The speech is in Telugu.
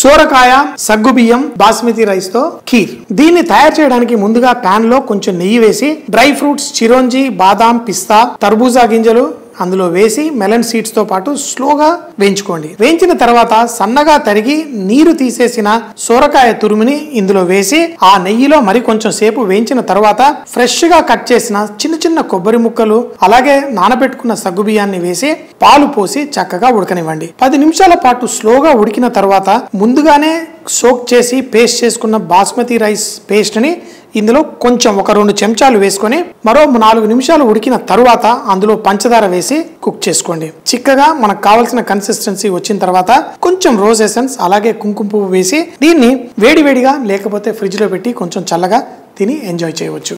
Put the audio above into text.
సోరకాయ సగ్గుబియ్యం బాస్మతి రైస్ తో ఖీర్ దీన్ని తయారు చేయడానికి ముందుగా పాన్ లో కొంచెం నెయ్యి వేసి డ్రై ఫ్రూట్స్ చిరోంజి బాదాం పిస్తా తర్బూజా గింజలు అందులో వేసి మెలన్ సీడ్స్ తో పాటు స్లోగా వేయించుకోండి వేయించిన తర్వాత సన్నగా తరిగి నీరు తీసేసిన సోరకాయ తురుముని ఇందులో వేసి ఆ నెయ్యిలో మరి కొంచెం సేపు వేయించిన తర్వాత ఫ్రెష్ గా కట్ చేసిన చిన్న చిన్న కొబ్బరి ముక్కలు అలాగే నానబెట్టుకున్న సగ్గు బియ్యాన్ని వేసి పాలు పోసి చక్కగా ఉడకనివ్వండి పది నిమిషాల పాటు స్లోగా ఉడికిన తర్వాత ముందుగానే సోక్ చేసి పేస్ట్ చేసుకున్న బాస్మతి రైస్ పేస్ట్ ని ఇందులో కొంచెం ఒక రెండు చెంచాలు వేసుకొని మరో నాలుగు నిమిషాలు ఉడికిన తరువాత అందులో పంచదార వేసి కుక్ చేసుకోండి చిక్కగా మనకు కావాల్సిన కన్సిస్టెన్సీ వచ్చిన తర్వాత కొంచెం రోజ్ ఎసెన్స్ అలాగే కుంకుమ పువ్వు వేసి దీన్ని వేడివేడిగా లేకపోతే ఫ్రిడ్జ్ లో పెట్టి కొంచెం చల్లగా తిని ఎంజాయ్ చేయవచ్చు